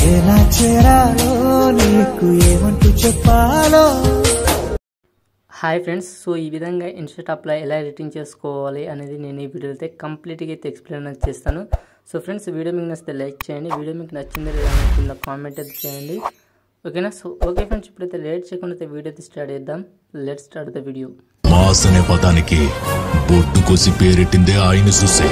ఎలా చేరాలో నీకు ఏమంటూ చెప్పాలో హాయ్ ఫ్రెండ్స్ సో ఈ విధంగా ఇన్స్టాటాప్లో ఎలా ఎడిటింగ్ చేసుకోవాలి అనేది నేను ఈ వీడియో అయితే కంప్లీట్గా అయితే ఎక్స్ప్లెయిన్ అయితే చేస్తాను సో ఫ్రెండ్స్ వీడియో మీకు నచ్చితే లైక్ చేయండి వీడియో మీకు నచ్చిందో లేదా అని కింద కామెంట్ అయితే చేయండి ఓకేనా సో ఓకే ఫ్రెండ్స్ ఇప్పుడైతే లేట్ చేయకుండా అయితే వీడియో అయితే స్టార్ట్ చేద్దాం let start the video mass అనే పదానికి బొట్టు కోసి పేరెట్టిందే ఆయన చూసే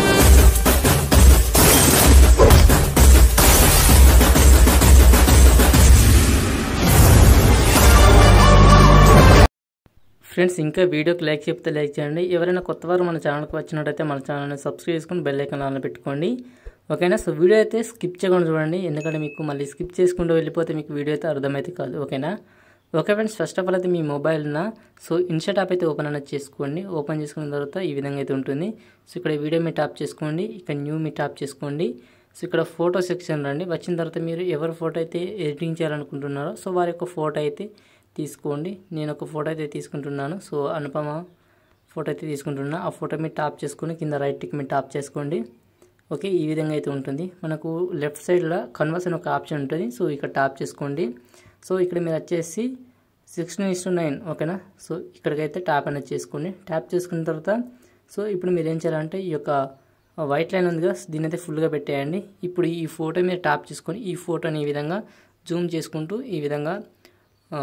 ఫ్రెండ్స్ ఇంకా వీడియోకి లైక్ చెప్తే లైక్ చేయండి ఎవరైనా కొత్త వారు మన ఛానల్కి వచ్చినట్టయితే మన ఛానల్ని సబ్స్క్రైబ్ చేసుకుని బెల్ ఐకాన్ ఆన్ పెట్టుకోండి ఓకేనా సో వీడియో అయితే స్కిప్ చేయకుండా చూడండి ఎందుకంటే మీకు మళ్ళీ స్కిప్ చేసుకుంటూ వెళ్ళిపోతే మీకు వీడియో అయితే అర్థమైతే కాదు ఓకేనా okay friends first of all అయితే మీ మొబైల్న సో ఇన్స్టా యాప్ అయితే ఓపెన్ అనేది చేసుకోండి ఓపెన్ చేసుకున్న తర్వాత ఈ విధంగా అయితే ఉంటుంది సో ఇక్కడ వీడియో మీ ట్యాప్ చేసుకోండి ఇక్కడ న్యూ మీ ట్యాప్ చేసుకోండి సో ఇక్కడ ఫోటో సెక్షన్ రండి వచ్చిన తర్వాత మీరు ఎవరి ఫోటో అయితే ఎడిటింగ్ చేయాలనుకుంటున్నారో సో వారి యొక్క ఫోటో అయితే తీసుకోండి నేను ఒక ఫోటో అయితే తీసుకుంటున్నాను సో అనుపమ ఫోటో అయితే తీసుకుంటున్నా ఆ ఫోటో మీరు టాప్ చేసుకొని కింద రైట్ టిక్ మీరు టాప్ చేసుకోండి ఓకే ఈ విధంగా అయితే ఉంటుంది మనకు లెఫ్ట్ సైడ్లో కన్వర్స్ అని ఒక ఆప్షన్ ఉంటుంది సో ఇక్కడ టాప్ చేసుకోండి సో ఇక్కడ మీరు వచ్చేసి సిక్స్టీన్ ఇస్ టు నైన్ ఓకేనా సో ఇక్కడికైతే ట్యాప్ అనేది చేసుకోండి ట్యాప్ చేసుకున్న తర్వాత సో ఇప్పుడు మీరు ఏం చేయాలంటే ఈ యొక్క వైట్ లైన్ ఉంది కదా దీని అయితే ఫుల్గా పెట్టేయండి ఇప్పుడు ఈ ఫోటో మీరు ట్యాప్ చేసుకొని ఈ ఫోటోని ఈ విధంగా జూమ్ చేసుకుంటూ ఈ విధంగా ఆ,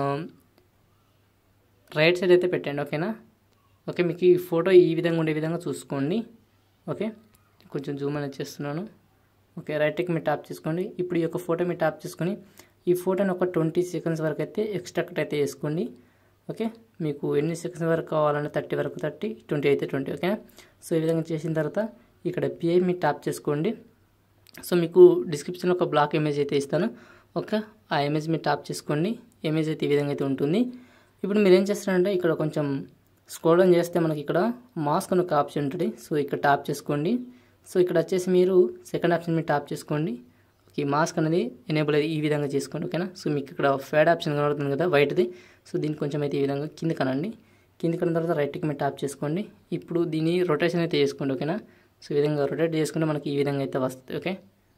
రైట్ సైడ్ అయితే పెట్టండి ఓకేనా ఓకే మీకు ఈ ఫోటో ఈ విధంగా ఉండే విధంగా చూసుకోండి ఓకే కొంచెం జూమ్ అనేది చేస్తున్నాను ఓకే రైట్కి మీరు ట్యాప్ చేసుకోండి ఇప్పుడు ఈ యొక్క ఫోటో మీరు ట్యాప్ చేసుకొని ఈ ఫోటోని ఒక ట్వంటీ సెకండ్స్ వరకు అయితే ఎక్స్ట్రాక్ట్ అయితే వేసుకోండి ఓకే మీకు ఎన్ని సెకండ్స్ వరకు కావాలంటే థర్టీ వరకు థర్టీ ట్వంటీ అయితే ట్వంటీ ఓకే సో ఈ విధంగా చేసిన తర్వాత ఇక్కడ పిఐ మీరు ట్యాప్ చేసుకోండి సో మీకు డిస్క్రిప్షన్లో ఒక బ్లాక్ ఇమేజ్ అయితే ఇస్తాను ఓకే ఆ ఇమేజ్ మీరు ట్యాప్ చేసుకోండి ఇమేజ్ అయితే ఈ విధంగా అయితే ఉంటుంది ఇప్పుడు మీరు ఏం చేస్తారంటే ఇక్కడ కొంచెం స్క్రోల్ డౌన్ చేస్తే మనకి ఇక్కడ మాస్క్ అని ఒక ఆప్షన్ ఉంటుంది సో ఇక్కడ ట్యాప్ చేసుకోండి సో ఇక్కడ వచ్చేసి మీరు సెకండ్ ఆప్షన్ మీరు ట్యాప్ చేసుకోండి ఈ మాస్క్ అనేది ఎనేబుల్ అయితే ఈ విధంగా చేసుకోండి ఓకేనా సో మీకు ఇక్కడ ఫేడ్ ఆప్షన్ కనబడుతుంది కదా వైట్ది సో దీన్ని కొంచెం అయితే ఈ విధంగా కింద కనండి కింద కన్న తర్వాత రైట్కి మీరు ట్యాప్ చేసుకోండి ఇప్పుడు దీన్ని రొటేషన్ అయితే చేసుకోండి ఓకేనా సో ఈ విధంగా రొటేట్ చేసుకుంటే మనకి ఈ విధంగా అయితే వస్తుంది ఓకే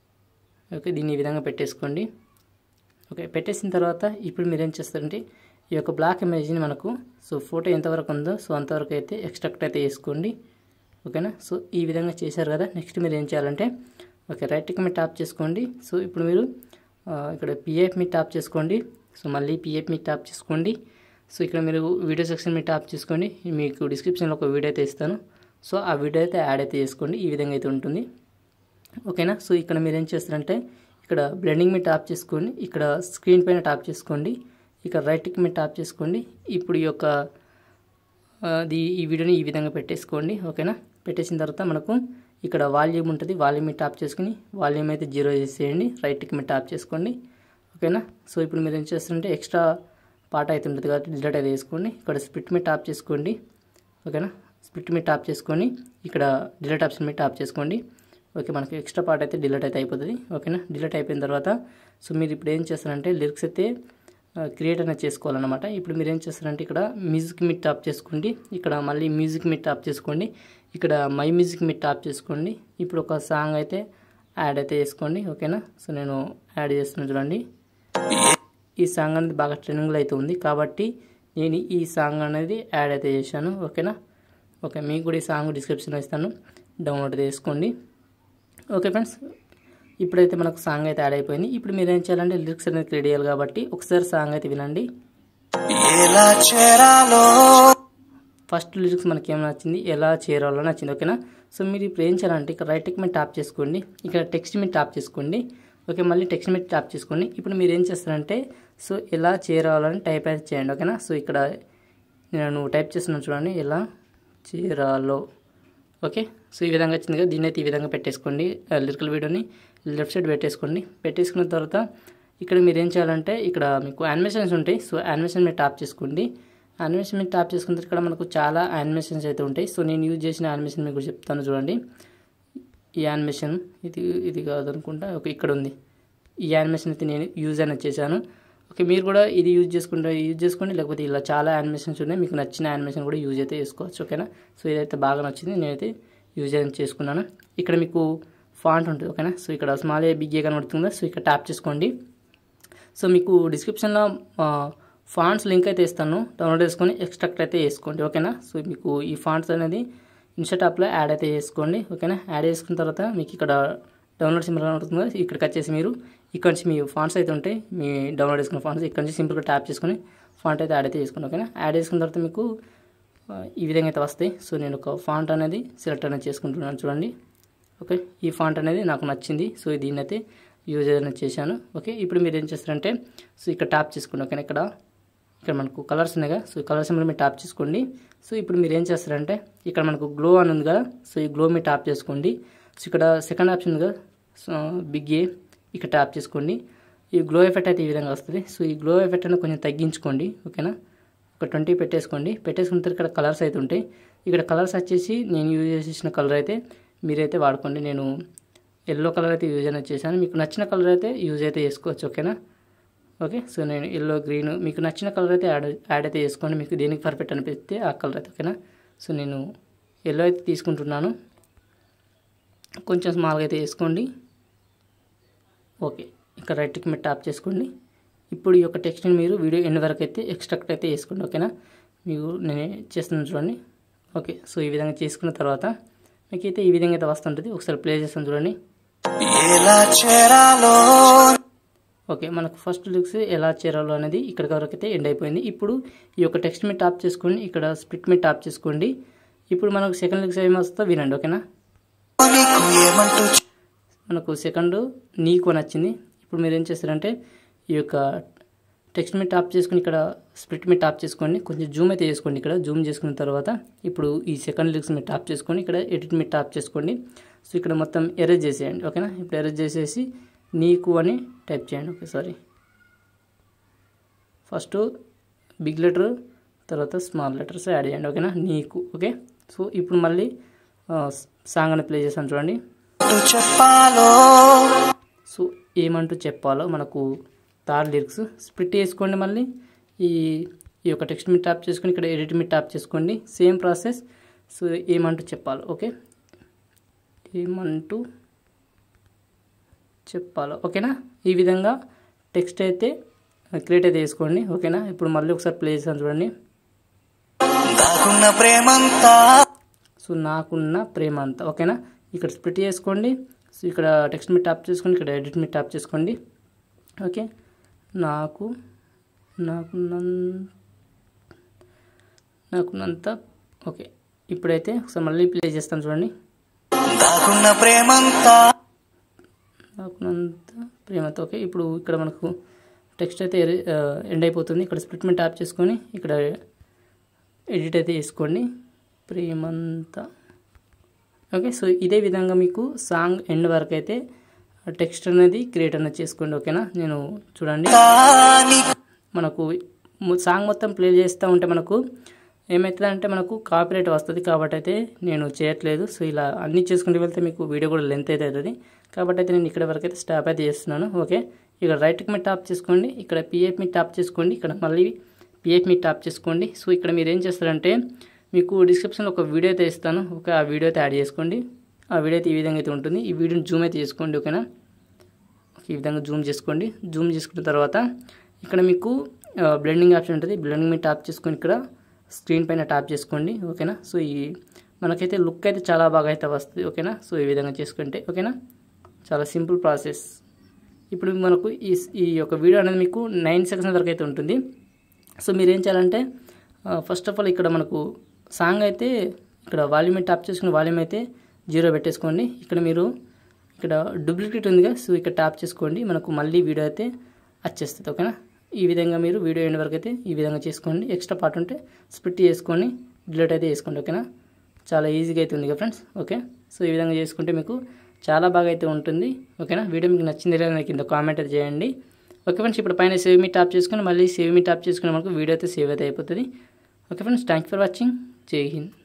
ఓకే దీన్ని ఈ విధంగా పెట్టేసుకోండి ఓకే పెట్టేసిన తర్వాత ఇప్పుడు మీరు ఏం చేస్తారంటే ఈ యొక్క బ్లాక్ ఇమేజ్ని మనకు సో ఫోటో ఎంతవరకు ఉందో సో అంతవరకు అయితే ఎక్స్ట్రాక్ట్ అయితే వేసుకోండి ఓకేనా సో ఈ విధంగా చేశారు కదా నెక్స్ట్ మీరు ఏం చేయాలంటే ఓకే రైట్కి మీరు ట్యాప్ చేసుకోండి సో ఇప్పుడు మీరు ఆ, ఇక్కడ పిఎఫ్ మీ ట్యాప్ చేసుకోండి సో మళ్ళీ పిఎఫ్ మీ ట్యాప్ చేసుకోండి సో ఇక్కడ మీరు వీడియో సెక్షన్ మీ ట్యాప్ చేసుకోండి మీకు డిస్క్రిప్షన్లో ఒక వీడియో అయితే ఇస్తాను సో ఆ వీడియో అయితే యాడ్ అయితే చేసుకోండి ఈ విధంగా అయితే ఉంటుంది ఓకేనా సో ఇక్కడ మీరు ఏం చేస్తారంటే ఇక్కడ బ్లెండింగ్ మీద ట్యాప్ చేసుకోండి ఇక్కడ స్క్రీన్ పైన ట్యాప్ చేసుకోండి ఇక్కడ రైట్కి మీద ట్యాప్ చేసుకోండి ఇప్పుడు ఈ యొక్క ఆ, ది ఈ వీడియోని ఈ విధంగా పెట్టేసుకోండి ఓకేనా పెట్టేసిన తర్వాత మనకు ఇక్కడ వాల్యూమ్ ఉంటుంది వాల్యూమ్ మీద ట్యాప్ చేసుకుని వాల్యూమ్ అయితే జీరో చేసేయండి రైట్కి మీద ట్యాప్ చేసుకోండి ఓకేనా సో ఇప్పుడు మీరు ఏం చేస్తారంటే ఎక్స్ట్రా పాట అయితే ఉంటుంది కాబట్టి డిలీట్ అయితే వేసుకోండి ఇక్కడ స్ప్లిట్ మీద ట్యాప్ చేసుకోండి ఓకేనా స్ప్లిట్ మీద ట్యాప్ చేసుకొని ఇక్కడ డిలీట్ ఆప్షన్ మీద ట్యాప్ చేసుకోండి ఓకే మనకి ఎక్స్ట్రా పార్ట్ అయితే డిలీట్ అయితే అయిపోతుంది ఓకేనా డిలీట్ అయిపోయిన తర్వాత సో మీరు ఇప్పుడు ఏం చేస్తారంటే లిరిక్స్ అయితే క్రియేట్ అనేది చేసుకోవాలన్నమాట ఇప్పుడు మీరు ఏం చేస్తారంటే ఇక్కడ మ్యూజిక్ మీద ట్యాప్ చేసుకోండి ఇక్కడ మళ్ళీ మ్యూజిక్ మీద ట్యాప్ చేసుకోండి ఇక్కడ మై మ్యూజిక్ మీద ట్యాప్ చేసుకోండి ఇప్పుడు ఒక సాంగ్ అయితే యాడ్ అయితే చేసుకోండి ఓకేనా సో నేను యాడ్ చేస్తున్నాను చూడండి ఈ సాంగ్ అనేది బాగా ట్రెండింగ్లో అయితే ఉంది కాబట్టి నేను ఈ సాంగ్ అనేది యాడ్ అయితే చేశాను ఓకేనా ఓకే మీకు కూడా ఈ సాంగ్ డిస్క్రిప్షన్లో ఇస్తాను డౌన్లోడ్ చేసుకోండి ఓకే ఫ్రెండ్స్ ఇప్పుడైతే మనకు సాంగ్ అయితే యాడ్ అయిపోయింది ఇప్పుడు మీరు ఏం చేయాలంటే లిరిక్స్ అనేది క్రియేట్ చేయాలి కాబట్టి ఒకసారి సాంగ్ అయితే వినండి ఎలా చేరాలో ఫస్ట్ లిరిక్స్ మనకి ఏం నచ్చింది ఎలా చేరాలో నచ్చింది ఓకేనా సో మీరు ఇప్పుడు ఏం చేయాలంటే ఇక్కడ రైట్కి మీద ట్యాప్ చేసుకోండి ఇక్కడ టెక్స్ట్ మీద ట్యాప్ చేసుకోండి ఓకే మళ్ళీ టెక్స్ట్ మీద ట్యాప్ చేసుకోండి ఇప్పుడు మీరు ఏం చేస్తారంటే సో ఎలా చేరాలని టైప్ అయితే చేయండి ఓకేనా సో ఇక్కడ నేను టైప్ చేస్తున్నాను చూడండి ఎలా చేరాలో ఓకే సో ఈ విధంగా వచ్చింది కదా దీన్ని అయితే ఈ విధంగా పెట్టేసుకోండి లిరికల్ వీడియోని లెఫ్ట్ సైడ్ పెట్టేసుకోండి పెట్టేసుకున్న తర్వాత ఇక్కడ మీరు ఏం చేయాలంటే ఇక్కడ మీకు యానిమేషన్స్ ఉంటాయి సో యానిమేషన్ మీద ట్యాప్ చేసుకోండి యానిమేషన్ మీద ట్యాప్ చేసుకున్న తర్వాత ఇక్కడ మనకు చాలా యానిమేషన్స్ అయితే ఉంటాయి సో నేను యూజ్ చేసిన యానిమేషన్ మీకు చెప్తాను చూడండి ఈ యానిమేషన్ ఇది ఇది కాదనుకుంటా ఓకే ఇక్కడ ఉంది ఈ యానిమేషన్ అయితే నేను యూజ్ అనేది చేశాను ఓకే మీరు కూడా ఇది యూజ్ చేసుకుంటే యూజ్ చేసుకోండి లేకపోతే ఇలా చాలా యానిమేషన్స్ ఉన్నాయి మీకు నచ్చిన యానిమేషన్ కూడా యూజ్ అయితే చేసుకోవచ్చు ఓకేనా సో ఇదైతే బాగా నచ్చింది నేనైతే యూజ్ అనేది చేసుకున్నాను ఇక్కడ మీకు ఫాంట్ ఉంటుంది ఓకేనా సో ఇక్కడ స్మాల్ ఏ బిగ్ ఏ కనబడుతుంది సో ఇక్కడ ట్యాప్ చేసుకోండి సో మీకు డిస్క్రిప్షన్లో ఫాంట్స్ లింక్ అయితే ఇస్తాను డౌన్లోడ్ చేసుకొని ఎక్స్ట్రాక్ట్ అయితే చేసుకోండి ఓకేనా సో మీకు ఈ ఫాంట్స్ అనేది ఇన్స్టాట్ యాప్లో యాడ్ అయితే చేసుకోండి ఓకేనా యాడ్ చేసుకున్న తర్వాత మీకు ఇక్కడ డౌన్లోడ్ సింబల్ కనబడుతుంది ఇక్కడికి వచ్చేసి మీరు ఇక్కడ నుంచి మీ ఫాంట్స్ అయితే ఉంటాయి మీ డౌన్లోడ్ చేసుకున్న ఫాంట్స్ ఇక్కడ నుంచి సింపుల్గా ట్యాప్ చేసుకొని ఫాంట్ అయితే యాడ్ అయితే చేసుకోండి ఓకేనా యాడ్ చేసుకున్న తర్వాత మీకు ఆ, ఈ విధంగా అయితే వస్తాయి సో నేను ఒక ఫాంట్ అనేది సెలెక్ట్ అనేది చేసుకుంటున్నాను చూడండి ఓకే ఈ ఫాంట్ అనేది నాకు నచ్చింది సో దీన్ని అయితే యూజ్ అనేది చేశాను ఓకే ఇప్పుడు మీరు ఏం చేస్తారంటే సో ఇక్కడ ట్యాప్ చేసుకోండి ఓకేనా ఇక్కడ ఇక్కడ మనకు కలర్స్ ఉన్నాయి కదా సో ఈ కలర్స్ మీరు ట్యాప్ చేసుకోండి సో ఇప్పుడు మీరు ఏం చేస్తారంటే ఇక్కడ మనకు గ్లో అని ఉంది కదా సో ఈ గ్లో మీరు ట్యాప్ చేసుకోండి సో ఇక్కడ సెకండ్ ఆప్షన్ ఉంది కదా సో బిగ్ ఏ ఇక్కడ ట్యాప్ చేసుకోండి ఈ గ్లో ఎఫెక్ట్ అయితే ఈ విధంగా వస్తుంది సో ఈ గ్లో ఎఫెక్ట్ అనేది కొంచెం తగ్గించుకోండి ఓకేనా ఒక ట్వంటీ పెట్టేసుకోండి పెట్టేసుకున్న తర్వాత ఇక్కడ కలర్స్ అయితే ఉంటాయి ఇక్కడ కలర్స్ వచ్చేసి నేను యూజ్ చేసిన కలర్ అయితే మీరైతే వాడుకోండి నేను ఎల్లో కలర్ అయితే యూజ్ అనేది చేశాను మీకు నచ్చిన కలర్ అయితే యూజ్ అయితే చేసుకోవచ్చు ఓకేనా ఓకే సో నేను ఎల్లో గ్రీన్ మీకు నచ్చిన కలర్ అయితే యాడ్ యాడ్ అయితే చేసుకోండి మీకు దేనికి పర్ఫెక్ట్ అనిపిస్తే ఆ కలర్ అయితే ఓకేనా సో నేను ఎల్లో అయితే తీసుకుంటున్నాను కొంచెం స్మాల్గా అయితే వేసుకోండి ఓకే ఇక్కడ రైట్కి మీరు ట్యాప్ చేసుకోండి ఇప్పుడు ఈ యొక్క టెక్స్ట్ని మీరు వీడియో ఎండ్ వరకు అయితే ఎక్స్ట్రాక్ట్ అయితే వేసుకోండి ఓకేనా మీకు నేను చేస్తున్నాను చూడండి ఓకే సో ఈ విధంగా చేసుకున్న తర్వాత మీకైతే ఈ విధంగా అయితే వస్తుంటుంది ఒకసారి ప్లే చేస్తాను చూడండి ఎలా చేరాలో ఓకే మనకు ఫస్ట్ లిక్స్ ఎలా చేరాలో అనేది ఇక్కడ వరకు అయితే ఎండ్ అయిపోయింది ఇప్పుడు ఈ యొక్క టెక్స్ట్ మీద టాప్ చేసుకోండి ఇక్కడ స్ప్లిట్ మీద టాప్ చేసుకోండి ఇప్పుడు మనకు సెకండ్ లిక్స్ ఏమి వస్తుందో వినండి ఓకేనా నీకు ఏమంటూ మనకు సెకండ్ నీకు నచ్చింది ఇప్పుడు మీరు ఏం చేస్తారంటే ఈ యొక్క టెక్స్ట్ మీద టాప్ చేసుకుని ఇక్కడ స్ప్లిట్ మీద టాప్ చేసుకోండి కొంచెం జూమ్ అయితే చేసుకోండి ఇక్కడ జూమ్ చేసుకున్న తర్వాత ఇప్పుడు ఈ సెకండ్ లిక్స్ మీద టాప్ చేసుకొని ఇక్కడ ఎడిట్ మీద టాప్ చేసుకోండి సో ఇక్కడ మొత్తం ఎరేజ్ చేసేయండి ఓకేనా ఇప్పుడు ఎరేజ్ చేసేసి నీకు అని టైప్ చేయండి okay sorry first big letter తర్వాత స్మాల్ లెటర్స్ యాడ్ చేయండి ఓకేనా నీకు ఓకే సో ఇప్పుడు మళ్ళీ సాంగ్ అని ప్లే చేస్తాను చూడండి చెప్పాలో సో ఏమంటూ చెప్పాలో మనకు థర్డ్ లిరిక్స్ స్ప్లిట్ చేసుకోండి మళ్ళీ ఈ ఈ యొక్క టెక్స్ట్ మీద ట్యాప్ చేసుకొని ఇక్కడ ఎడిట్ మీద ట్యాప్ చేసుకోండి సేమ్ ప్రాసెస్ సో ఏమంటూ చెప్పాలో ఓకే ఏమంటూ చెప్పాలో ఓకేనా ఈ విధంగా టెక్స్ట్ అయితే క్రియేట్ అయితే చేసుకోండి ఓకేనా ఇప్పుడు మళ్ళీ ఒకసారి ప్లే చేస్తాను చూడండి దాగున్న ప్రేమంతా సో నాకున్న ప్రేమ అంతా ఓకేనా ఇక్కడ స్ప్లిట్ చేసుకోండి సో ఇక్కడ టెక్స్ట్ మీద ట్యాప్ చేసుకోండి ఇక్కడ ఎడిట్ మీద ట్యాప్ చేసుకోండి ఓకే నాకు నాకున్న నాకున్నంత ఓకే ఇప్పుడైతే ఒకసారి మళ్ళీ ప్లే చేస్తాను చూడండి దాగున్న ప్రేమంతా నాకున్నంత ప్రేమతో ఓకే ఇప్పుడు ఇక్కడ మనకు టెక్స్ట్ అయితే ఎండ్ అయిపోతుంది ఇక్కడ స్ప్లిట్ మీద ట్యాప్ చేసుకొని ఇక్కడ ఎడిట్ అయితే చేసుకోండి ప్రేమంతా ఓకే సో ఇదే విధంగా మీకు సాంగ్ ఎండ్ వరకు అయితే టెక్స్ట్ అనేది క్రియేట్ అనేది చేసుకోండి ఓకేనా నేను చూడండి కానీ మనకు ము- సాంగ్ మొత్తం ప్లే చేస్తూ ఉంటే మనకు ఏమవుతుందంటే మనకు కాపీరైట్ వస్తుంది కాబట్టి అయితే నేను చేయట్లేదు సో ఇలా అన్నీ చేసుకుంటూ వెళ్తే మీకు వీడియో కూడా లెంత్ అయితే అవుతుంది కాబట్టి అయితే నేను ఇక్కడ వరకు అయితే స్టాప్ అయితే చేస్తున్నాను ఓకే ఇక్కడ రైట్కి మీద టాప్ చేసుకోండి ఇక్కడ పిఎఫ్ మీద టాప్ చేసుకోండి ఇక్కడ మళ్ళీ పిఎఫ్ మీద టాప్ చేసుకోండి సో ఇక్కడ మీరు ఏం చేస్తారంటే మీకు డిస్క్రిప్షన్లో ఒక వీడియో అయితే ఇస్తాను ఒక ఆ వీడియో అయితే యాడ్ చేసుకోండి ఆ వీడియో అయితే ఈ విధంగా అయితే ఉంటుంది ఈ వీడియోని జూమ్ అయితే చేసుకోండి ఓకేనా ఈ విధంగా జూమ్ చేసుకోండి జూమ్ చేసుకున్న తర్వాత ఇక్కడ మీకు బ్లెండింగ్ ఆప్షన్ ఉంటుంది బ్లెండింగ్ మీద ట్యాప్ చేసుకొని ఇక్కడ స్క్రీన్ పైన ట్యాప్ చేసుకోండి ఓకేనా సో ఈ మనకైతే లుక్ అయితే చాలా బాగా అయితే వస్తుంది ఓకేనా సో ఈ విధంగా చేసుకుంటే ఓకేనా చాలా సింపుల్ ప్రాసెస్ ఇప్పుడు మనకు ఈ ఈ యొక్క వీడియో అనేది మీకు నైన్ సెకండ్స్ వరకు అయితే ఉంటుంది సో మీరు ఏం చేయాలంటే ఫస్ట్ ఆఫ్ ఆల్ ఇక్కడ మనకు సాంగ్ అయితే ఇక్కడ వాల్యూమ్ ట్యాప్ చేసుకుని వాల్యూమ్ అయితే జీరో పెట్టేసుకోండి ఇక్కడ మీరు ఇక్కడ డూప్లికేట్ ఉందిగా సో ఇక్కడ ట్యాప్ చేసుకోండి మనకు మళ్ళీ వీడియో అయితే వచ్చేస్తుంది ఓకేనా ఈ విధంగా మీరు వీడియో ఎండ్ వరకు అయితే ఈ విధంగా చేసుకోండి ఎక్స్ట్రా పార్ట్ ఉంటే స్ప్లిట్ చేసుకొని డిలీట్ అయితే చేసుకోండి ఓకేనా చాలా ఈజీగా అయితే ఉంది కదా ఫ్రెండ్స్ ఓకే సో ఈ విధంగా చేసుకుంటే మీకు చాలా బాగా అయితే ఉంటుంది ఓకేనా వీడియో మీకు నచ్చింది లేదా నాకు కింద కామెంట్ అయితే చేయండి ఓకే ఫ్రెండ్స్ ఇప్పుడు పైన సేవ్ మీ ట్యాప్ చేసుకొని మళ్ళీ సేవ్ మీ ట్యాప్ చేసుకుని మనకు వీడియో అయితే సేవ్ అయితే అయిపోతుంది okay friends thank for watching Jai Hind